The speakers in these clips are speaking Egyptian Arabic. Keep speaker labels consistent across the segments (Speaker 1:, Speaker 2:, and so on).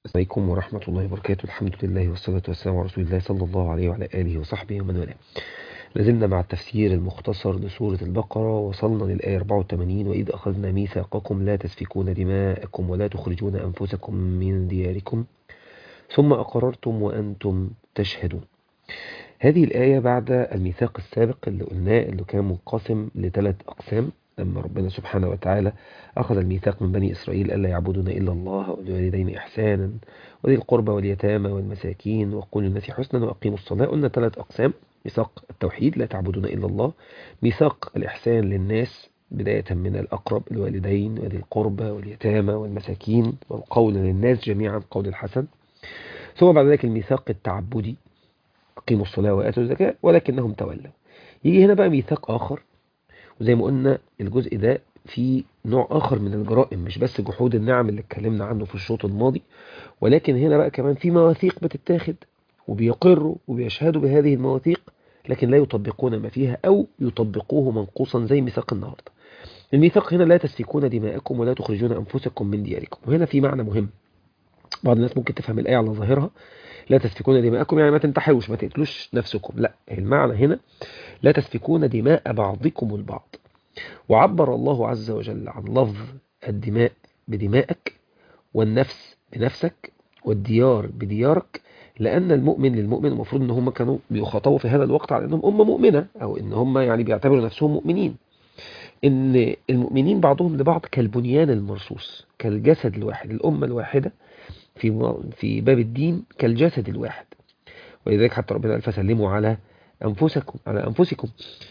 Speaker 1: السلام عليكم ورحمة الله وبركاته الحمد لله والصلاة والسلام على رسول الله صلى الله عليه وعلى آله وصحبه ومن والاه لازلنا مع التفسير المختصر لسورة البقرة وصلنا للآية 84 وإذ أخذنا ميثاقكم لا تسفكون دماءكم ولا تخرجون أنفسكم من دياركم ثم أقررتم وأنتم تشهدون هذه الآية بعد الميثاق السابق اللي قلناه اللي كان منقسم لثلاث أقسام لما ربنا سبحانه وتعالى أخذ الميثاق من بني إسرائيل ألا يعبدون إلا الله والوالدين إحسانا وذي القربى واليتامى والمساكين وقولوا للناس حسنا وأقيموا الصلاة قلنا ثلاث أقسام ميثاق التوحيد لا تعبدون إلا الله ميثاق الإحسان للناس بداية من الأقرب الوالدين وذي القربى واليتامى والمساكين والقول للناس جميعا قول الحسن ثم بعد ذلك الميثاق التعبدي أقيموا الصلاة وآتوا الزكاة ولكنهم تولوا يجي هنا بقى ميثاق آخر وزي ما قلنا الجزء ده في نوع آخر من الجرائم مش بس جحود النعم اللي اتكلمنا عنه في الشوط الماضي ولكن هنا بقى كمان في مواثيق بتتاخد وبيقروا وبيشهدوا بهذه المواثيق لكن لا يطبقون ما فيها أو يطبقوه منقوصا زي ميثاق النهاردة الميثاق هنا لا تسفكون دماءكم ولا تخرجون أنفسكم من دياركم وهنا في معنى مهم بعض الناس ممكن تفهم الآية على ظاهرها لا تسفكون دماءكم يعني ما تنتحروش ما تقتلوش نفسكم لا المعنى هنا لا تسفكون دماء بعضكم البعض وعبر الله عز وجل عن لفظ الدماء بدمائك والنفس بنفسك والديار بديارك لأن المؤمن للمؤمن المفروض ان هم كانوا بيخاطبوا في هذا الوقت على انهم أمة مؤمنة أو ان هم يعني بيعتبروا نفسهم مؤمنين ان المؤمنين بعضهم لبعض كالبنيان المرصوص كالجسد الواحد الأمة الواحدة في في باب الدين كالجسد الواحد ولذلك حتى ربنا قال فسلموا على أنفسكم على أنفسكم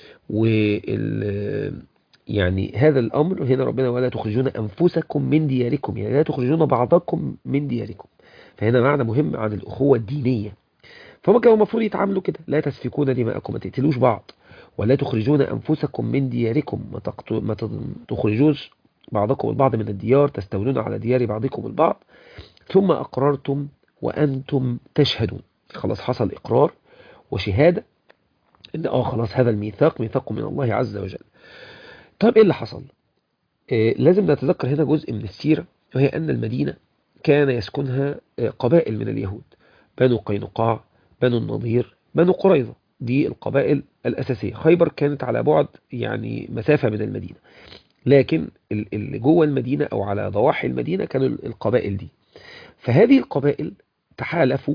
Speaker 1: وال يعني هذا الأمر هنا ربنا ولا تخرجون أنفسكم من دياركم يعني لا تخرجون بعضكم من دياركم فهنا معنى مهم عن الأخوة الدينية فهم كانوا المفروض يتعاملوا كده لا تسفكون دماءكم ما تقتلوش بعض ولا تخرجون أنفسكم من دياركم ما, تقت... ما تخرجوش بعضكم البعض من الديار تستولون على ديار بعضكم البعض ثم أقررتم وأنتم تشهدون خلاص حصل إقرار وشهادة إن آه خلاص هذا الميثاق ميثاق من الله عز وجل طيب إيه اللي حصل إيه لازم نتذكر هنا جزء من السيرة وهي أن المدينة كان يسكنها قبائل من اليهود بنو قينقاع بنو النضير بنو قريظة دي القبائل الأساسية خيبر كانت على بعد يعني مسافة من المدينة لكن اللي جوه المدينة أو على ضواحي المدينة كانوا القبائل دي فهذه القبائل تحالفوا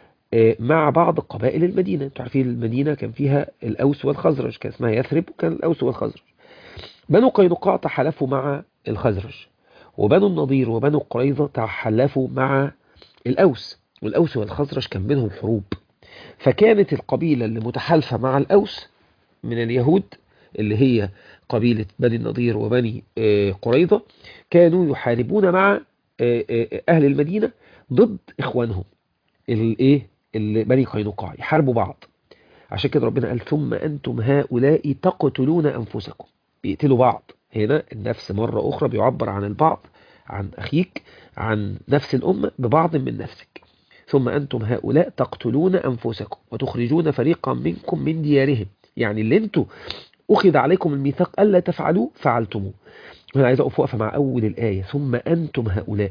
Speaker 1: مع بعض قبائل المدينة انتوا عارفين المدينة كان فيها الأوس والخزرج كان اسمها يثرب وكان الأوس والخزرج بنو قينقاع تحالفوا مع الخزرج وبنو النضير وبنو قريظة تحالفوا مع الأوس والأوس والخزرج كان بينهم حروب فكانت القبيلة اللي متحالفة مع الأوس من اليهود اللي هي قبيلة بني النضير وبني قريظة كانوا يحاربون مع أهل المدينة ضد إخوانهم الايه اللي بني قينقاع يحاربوا بعض عشان كده ربنا قال ثم أنتم هؤلاء تقتلون أنفسكم بيقتلوا بعض هنا النفس مرة أخرى بيعبر عن البعض عن أخيك عن نفس الأمة ببعض من نفسك ثم أنتم هؤلاء تقتلون أنفسكم وتخرجون فريقا منكم من ديارهم يعني اللي انتوا أخذ عليكم الميثاق ألا تفعلوا فعلتموه أنا عايز أقف وقفة مع أول الآية ثم أنتم هؤلاء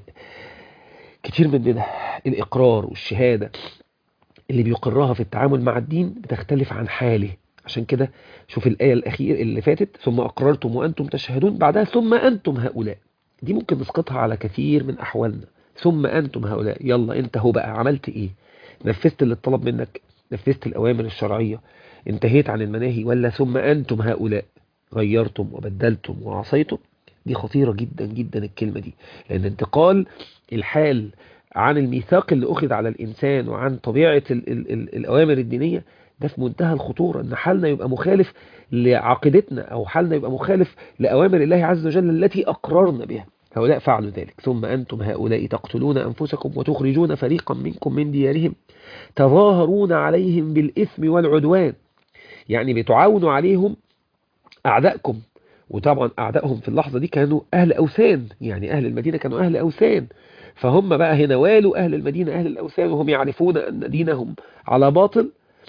Speaker 1: كتير مننا الإقرار والشهادة اللي بيقرها في التعامل مع الدين بتختلف عن حاله عشان كده شوف الآية الأخير اللي فاتت ثم أقررتم وأنتم تشهدون بعدها ثم أنتم هؤلاء دي ممكن نسقطها على كثير من أحوالنا ثم أنتم هؤلاء يلا أنت هو بقى عملت إيه نفذت اللي اتطلب منك نفذت الأوامر الشرعية انتهيت عن المناهي ولا ثم أنتم هؤلاء غيرتم وبدلتم وعصيتم دي خطيرة جدا جدا الكلمة دي لأن انتقال الحال عن الميثاق اللي أخذ على الإنسان وعن طبيعة ال ال ال الأوامر الدينية ده في منتهى الخطورة أن حالنا يبقى مخالف لعقيدتنا أو حالنا يبقى مخالف لأوامر الله عز وجل التي أقررنا بها هؤلاء فعلوا ذلك ثم أنتم هؤلاء تقتلون أنفسكم وتخرجون فريقا منكم من ديارهم تظاهرون عليهم بالإثم والعدوان يعني بتعاونوا عليهم أعدائكم وطبعا أعدائهم في اللحظة دي كانوا أهل أوثان يعني أهل المدينة كانوا أهل أوثان فهم بقى هنا والوا أهل المدينة أهل الأوثان وهم يعرفون أن دينهم على باطل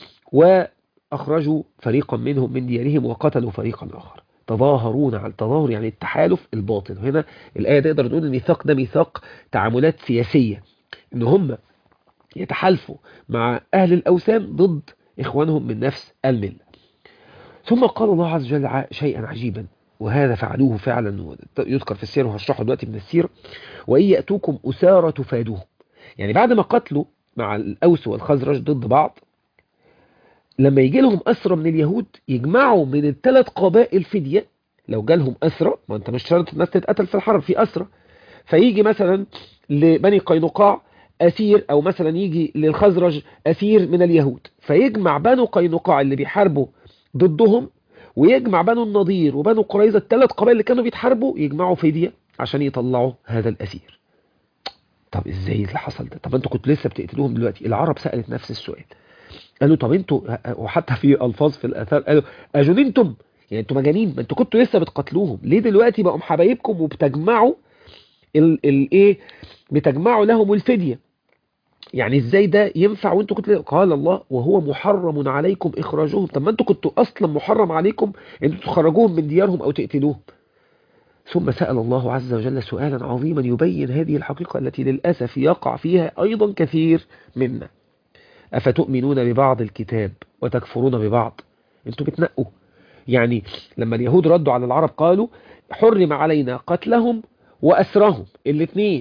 Speaker 1: وأخرجوا فريقا منهم من ديارهم وقتلوا فريقا آخر تظاهرون على التظاهر يعني التحالف الباطل هنا الآية تقدر تقول الميثاق ده ميثاق تعاملات سياسية ان هم يتحالفوا مع اهل الاوثان ضد اخوانهم من نفس المله ثم قال الله عز وجل شيئا عجيبا وهذا فعلوه فعلا يذكر في السير وهشرحه دلوقتي من السير وإن يأتوكم أسارة تفادوهم يعني بعد ما قتلوا مع الأوس والخزرج ضد بعض لما يجي لهم أسرى من اليهود يجمعوا من الثلاث قبائل فدية لو جالهم أسرى ما أنت مش شرط الناس تتقتل في الحرب في أسرى فيجي مثلا لبني قينقاع أسير أو مثلا يجي للخزرج أسير من اليهود فيجمع بنو قينقاع اللي بيحاربوا ضدهم ويجمع بنو النضير وبنو قريظة الثلاث قبائل اللي كانوا بيتحاربوا يجمعوا فدية عشان يطلعوا هذا الأسير طب ازاي اللي حصل ده طب انتوا كنتوا لسه بتقتلوهم دلوقتي العرب سألت نفس السؤال قالوا طب انتوا وحتى في الفاظ في الاثار قالوا اجننتم يعني انتوا مجانين ما انتوا كنتوا لسه بتقتلوهم ليه دلوقتي بقوا حبايبكم وبتجمعوا الايه بتجمعوا لهم الفديه يعني ازاي ده ينفع وانتوا كنتوا قال الله وهو محرم عليكم اخراجهم طب ما انتوا كنتوا اصلا محرم عليكم ان انتوا تخرجوهم من ديارهم او تقتلوهم ثم سأل الله عز وجل سؤالا عظيما يبين هذه الحقيقة التي للأسف يقع فيها أيضا كثير منا أفتؤمنون ببعض الكتاب وتكفرون ببعض انتوا بتنقوا يعني لما اليهود ردوا على العرب قالوا حرم علينا قتلهم وأسرهم الاثنين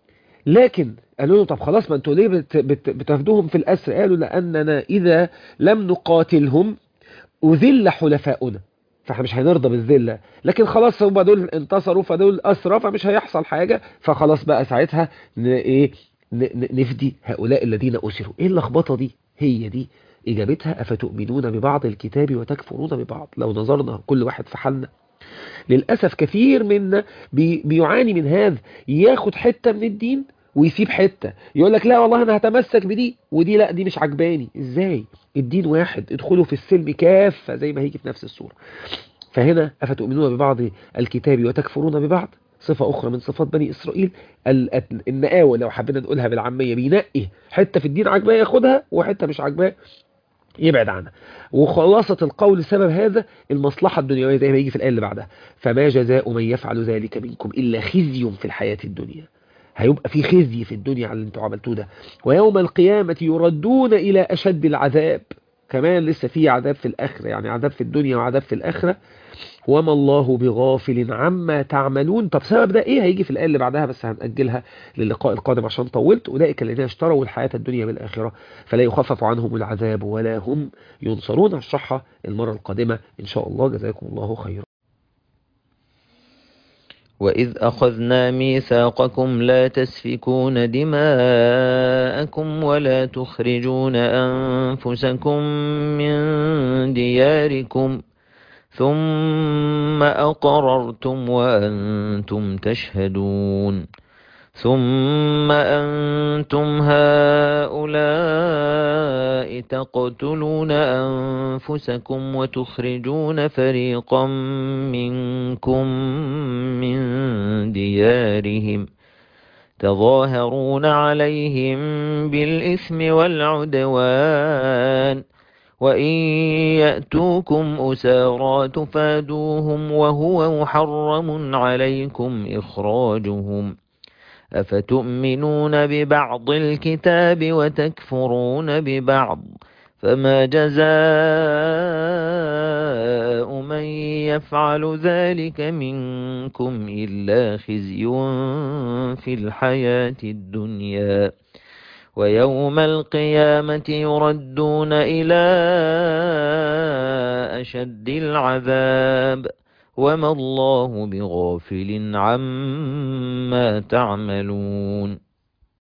Speaker 1: لكن قالوا له طب خلاص ما انتوا ليه بت بت بتفدوهم في الأسر قالوا لأننا إذا لم نقاتلهم أذل حلفاؤنا فاحنا مش هنرضى بالذلة لكن خلاص هم دول انتصروا فدول أسرى فمش هيحصل حاجة فخلاص بقى ساعتها ايه نفدي هؤلاء الذين أسروا ايه اللخبطة دي هي دي إجابتها أفتؤمنون ببعض الكتاب وتكفرون ببعض لو نظرنا كل واحد في حالنا للأسف كثير منا بي بيعاني من هذا ياخد حتة من الدين ويسيب حتة يقول لك لا والله أنا هتمسك بدي ودي لا دي مش عجباني إزاي الدين واحد ادخلوا في السلم كافة زي ما هيجي في نفس السورة فهنا أفتؤمنون ببعض الكتاب وتكفرون ببعض صفة أخرى من صفات بني إسرائيل النقاوة لو حبينا نقولها بالعامية بينقي حتة في الدين عجباه ياخدها وحتة مش عجباه يبعد عنها وخلاصة القول سبب هذا المصلحة الدنيوية زي ما يجي في الآية اللي بعدها فما جزاء من يفعل ذلك منكم إلا خزي في الحياة الدنيا هيبقى في خزي في الدنيا على اللي انتوا عملتوه ده ويوم القيامة يردون إلى أشد العذاب كمان لسه في عذاب في الآخرة يعني عذاب في الدنيا وعذاب في الآخرة وما الله بغافل عما تعملون طب سبب ده ايه هيجي في الآية اللي بعدها بس هنأجلها للقاء القادم عشان طولت أولئك الذين اشتروا الحياة الدنيا بالآخرة فلا يخفف عنهم العذاب ولا هم ينصرون هشرحها المرة القادمة إن شاء الله جزاكم الله خيرا
Speaker 2: وإذ أخذنا ميثاقكم لا تسفكون دماءكم ولا تخرجون أنفسكم من دياركم ثم أقررتم وأنتم تشهدون ثم أنتم هؤلاء تقتلون أنفسكم وتخرجون فريقا منكم من ديارهم تظاهرون عليهم بالإثم والعدوان وإن يأتوكم أسارى تفادوهم وهو محرم عليكم إخراجهم أفتؤمنون ببعض الكتاب وتكفرون ببعض فما جزاء من يفعل ذلك منكم إلا خزي في الحياة الدنيا ويوم القيامة يردون إلى أشد العذاب وما الله بغافل عما تعملون